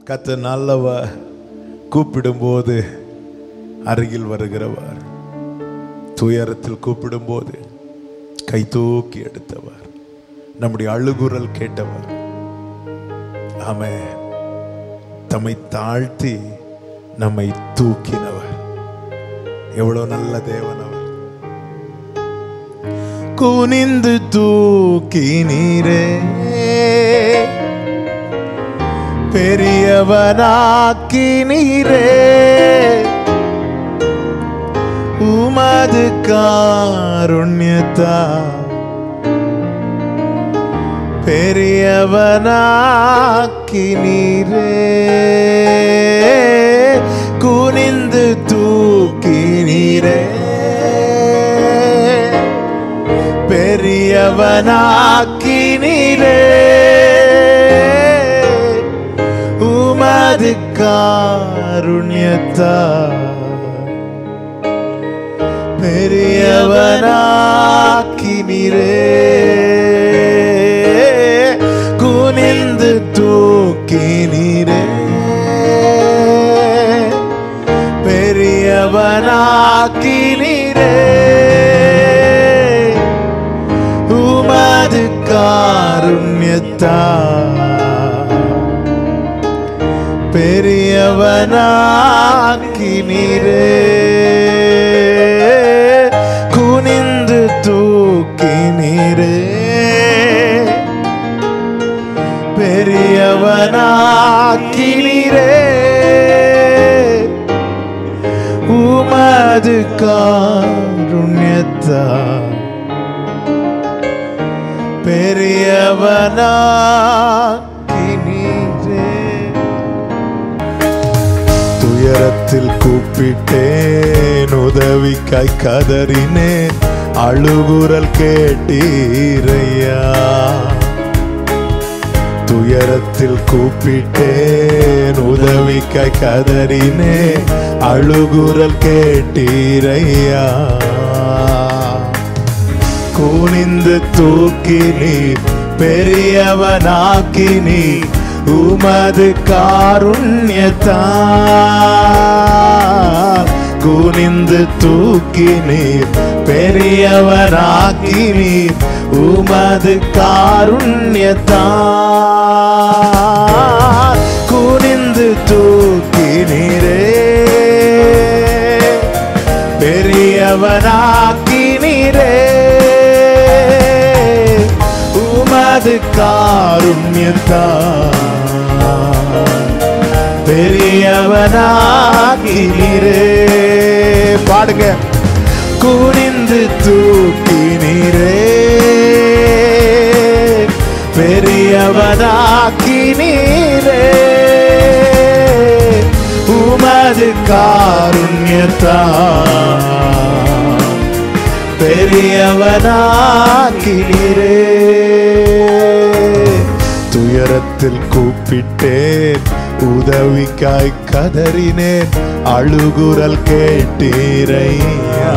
கத்த நல்லவர் கூப்பிடும்போது அருகில் வருகிறவர் துயரத்தில் கூப்பிடும்போது கை தூக்கி எடுத்தவர் நம்முடைய அழுகுரல் கேட்டவர் ஆமென் தம்மை தாழ்த்தி நம்மை தூக்கினவர் எவ்வளவு நல்ல தேவன் அவர் குனிந்து தூக்கினீரே பெரியவனாக்கினீரே உமது காருண்யத்தா பெரியவனாக்கினீரே குனிந்து தூக்கினீரே பெரியவனாக்கினீரே உமது காருண்யத்தா பெரியவனாக்கினீரே குனிந்து தூக்கினீரே பெரியவனாக்கினீரே உமது காருண்யத்தா பெரியவனாக்கினீரே குனிந்து தூக்கினீரே பெரியவனாக்கினீரே உமது காருண்யத்தா பெரியவனாக்கினீரே துயரத்தில் கூப்பிட்டேன் உதவிக்காய் கதறினேன் அழுகுரல் கேட்டீரையா துயரத்தில் கூப்பிட்டேன் உதவிக்காய் கதறினேன் அழுகுரல் கேட்டீரையா குனிந்து தூக்கி நீர் பெரியவனாக்கி நீர் உமது காருண்யத்தா குனிந்து தூக்கி நீர் பெரியவனாக்கி நீர் உமது காருண்யத்தா குனிந்து தூக்கி நீரே பெரியவனாக்கி நீரே உமது காருண்யத்தா பெரியவனாக்கி நீரே பாடுங்க குனிந்து தூக்கி நீரே பெரியவனாக்கி நீரே உமது காருண்யத்தா பெரியவனாக்கினீரே துயரத்தில் கூப்பிட்டேன் உதவிக்காய் கதறினேன் அழுகுரல் கேட்டீரையா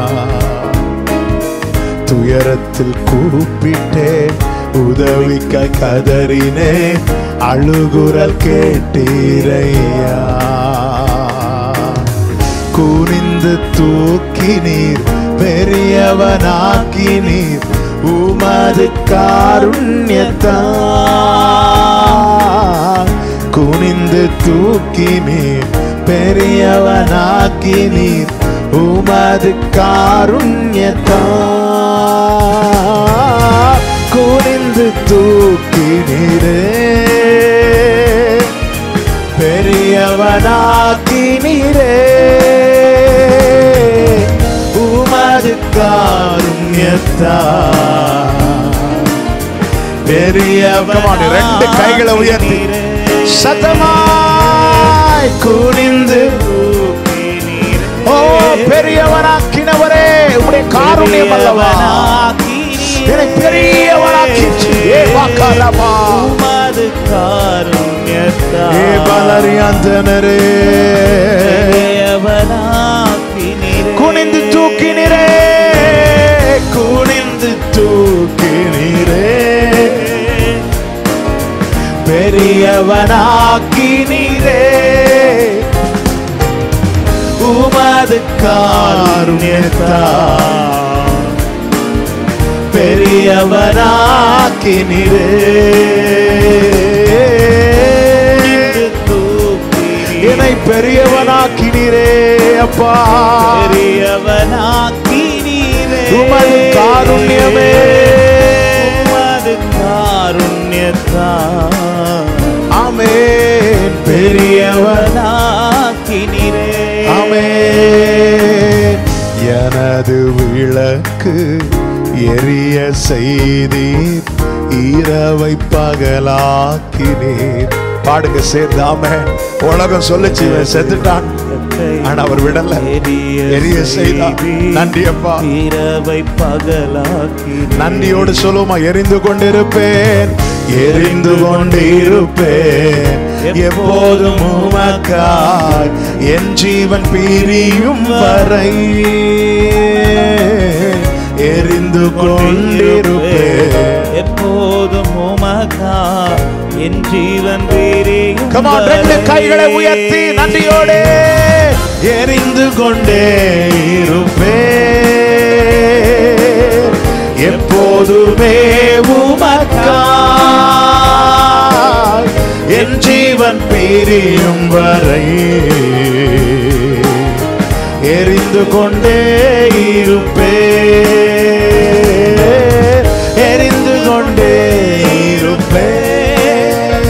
துயரத்தில் கூப்பிட்டேன் உதவிக்காய் கதறினேன் அழுகுரல் கேட்டீரையா குனிந்து தூக்கி நீர் பெரியவனாக்கி நீர் உமது காருண்யத்தா குனிந்து தூக்கி நீர் பெரியவனாக்கி நீர் உமது காருண்யத்தா குனிந்து தூக்கி நீரே பெரியவனாக்கி நீரே உமது காருண்யத்தா பெரியவன் ரெண்டு கைகளை உயர்த்தி சத்தமாய் குனிந்து ஓ பெரியவனாக்கினவரே உடைய காருண்யம் அல்லவா என்னை பெரியவனாக்கிச்சு ஏ வாக்காரமா உமது காருண்யத்தா ஏ பலரியாந்தனரே பெரியவனாக்கினீரே. குனிந்து தூக்கினரே குனிந்து தூக்கினரே பெரியவனாக்கினீரே உமது காருண்யத்தால் பெரியவனாக்கினீரே என்னை பெரியவனாக்கினீரே அப்பா பெரியவனாக்கினீரே உமது காருண்யமே உமது காருண்யத்தால் ஆமென் பெரியவன் பெரியவனாக்கினீரே ஆமென் எனது விளக்கு எரிய செய்தீர் இரவை பகலாக்கினீர் பாடுங்க சேர்ந்து ஆமென் உலகம் சொல்லுச்சு இவன் செத்துட்டான் ஆனா அவர் விடல எரிய செய்தார் நன்றி அப்பா இரவை பகலாக்கி நன்றியோடு சொல்லுமா எரிந்து கொண்டிருப்பேன் எரிந்து கொண்டிருப்பேன் எப்போதும் உமக்காய் என் ஜீவன் பிரியும் வரை எரிந்து கொண்டிருப்பேன் எப்போதும் உமகா என் ஜீவன் பிரியும் Come on, ரெண்டு வரை. கைகளை உயர்த்தி நன்றியோடு எரிந்து கொண்டே இருப்பேன் எப்போதுமே உமக்காய் என் ஜீவன் பிரியும் வரை எரிந்து கொண்டே இருப்பேன் எரிந்து கொண்டே இருப்பேன்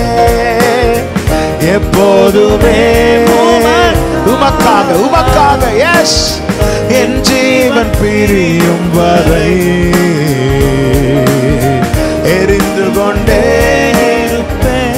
எப்போதுமே உமக்காக உமக்காக எஸ் என் ஜீவன் பிரியும் வரை எரிந்து கொண்டே இருப்பேன்.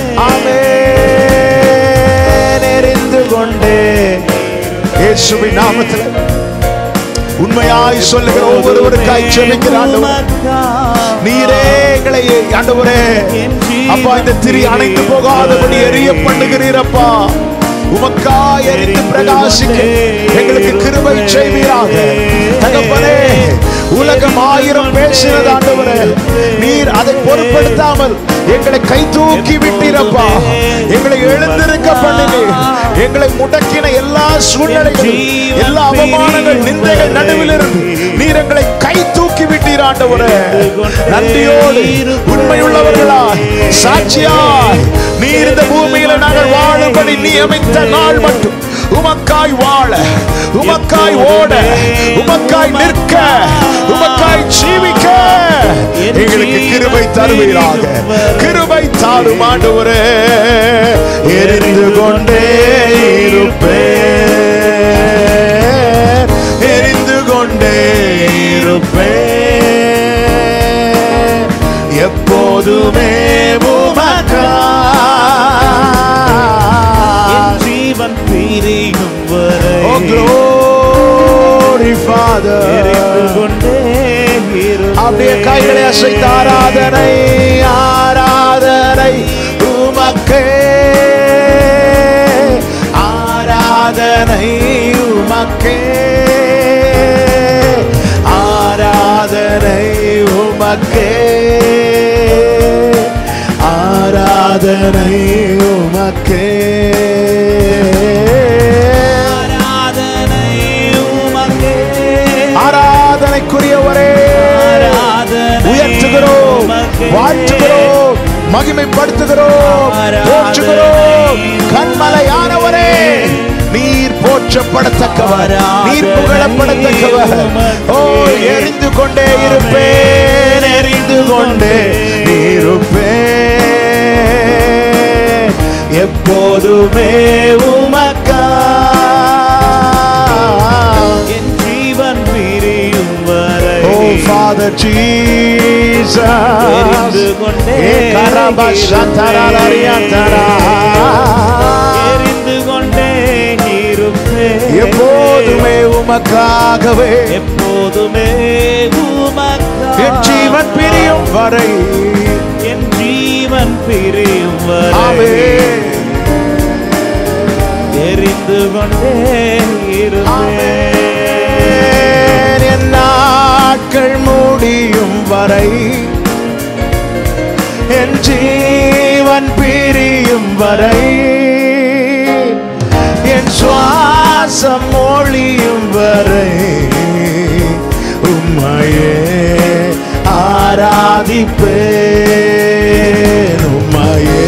ஆமென் எரிந்து கொண்டே இயேசுவின் நாமத்தில் உண்மையாய் சொல்லுகிற ஒவ்வொருவருக்காய் செபிக்கிற ஆண்டவர் உமக்கா நீரே எங்களை ஆண்டவரே அப்பா இந்த திரி அணைந்து போகாதபடி எரிய பண்ணுகிறீரப்பா உமக்கா எரிந்து பிரகாசிக்க எங்களுக்கு கிருபை செய்வீராக தகப்பனே உலகம் ஆயிரம் பேசினது ஆண்டவரே நீர் அதை பொருட்படுத்தாமல் எங்களை கை தூக்கி விட்டீரப்பா எங்களை எழுந்திருக்க பண்ணுங்க எங்களை முடக்கின எல்லா சூழ்நிலைகளும் எல்லா அவமானங்கள் நிந்தைகள் நடுவில் இருந்து நீர் எங்களை கை தூக்கி விட்டீர் ஆண்டவரே நன்றியோடு உண்மையுள்ளவர்களாய் சாட்சியாய் நீர் இந்த பூமியில நாங்கள் வாழும்படி நியமித்த நாள் மட்டும் உமக்காய் வாழ உமக்காய் ஓட உமக்காய் நிற்க உமக்காய் ஜீவிக்க எங்களுக்கு கிருபை தருவீராக கிருபை தாரும் ஆண்டவரே எரிந்து கொண்டே இருப்பேன் எரிந்து கொண்டே இருப்பேன் எப்போதுமே உமக்காய் என் ஜீவன் பிரியும் வரை Oh glory Father எரிந்து கொண்டே இருப்பேன். அப்படியே கைகளை அசைத்த ஆராதனை ஆராதனை உமக்கே ஆராதனை உமக்கே ஆராதனை உமக்கே ஆராதனை உமக்கே ஆராதனை உமக்கே. ஆராதனைக்குரியவரே ஆராதனை உயர்த்துகிறோம் உமக்கே. வாழ்த்துகிறோம் மகிமைப்படுத்துகிறோம் போற்றுகிறோம் கண்மலையானவரே நீர் போற்றப்படத்தக்கவர் நீர் புகழப்படத்தக்கவர் ஓ எரிந்து கொண்டே இருப்பேன் எரிந்து கொண்டே இருப்பேன் எப்போதுமே உமக்கா என் ஜீவன் பிரியும் வரை Oh Father Jesus எரிந்து கொண்டே ஏ கரபா சந்தரலரியந்தரா. எரிந்து கொண்டே இருப்பேன். எப்போதுமே உமக்காகவே எப்போதுமே உமக்கா. என் ஜீவன் பிரியும் வரை என் ஜீவன் பிரியும் வரை ஆமென். எரிந்து கொண்டே இருப்பேன் ஆமென். என் நாட்கள் முடியும் வரை என் ஜீவன் பிரியும் வரை என் சுவாசம் ஒளியும் வரை உம்மையே ஆராதிப்பேன் உம்மையே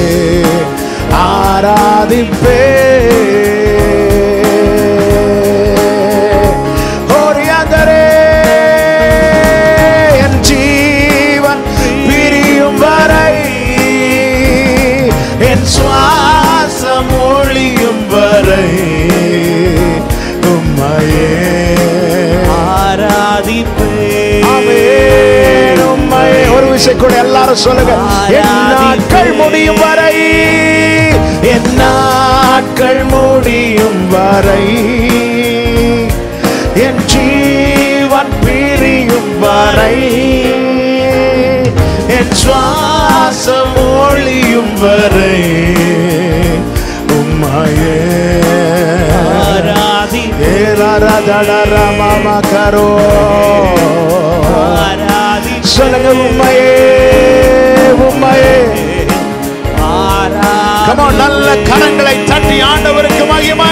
ஆராதிப்பேன் ஓரியாந்தரே என் ஜீவன் பிரியும் வரை என் சுவாசம் ஒளியும் வரை உம்மையே ஆராதிப்பேன் ஆமென். உம்மையே ஒரு விஷயம் கூட எல்லாரும் சொல்லுங்க என் நாட்கள் முடியும் வரை என் நாட்கள் முடியும் வரை என் ஜீவன் பிரியும் வரை என் சுவாசம் ஒளியும் வரை உம்மையே ஆராதிப்பேன் ஏராரதடரமம கரோ ஆராதிப்பேன் சொல்லுங்க உண்மையே உண்மையே ஆராதிப்பேன் கமோ நல்ல கரங்களை தட்டி ஆண்டவருக்கு மகிமை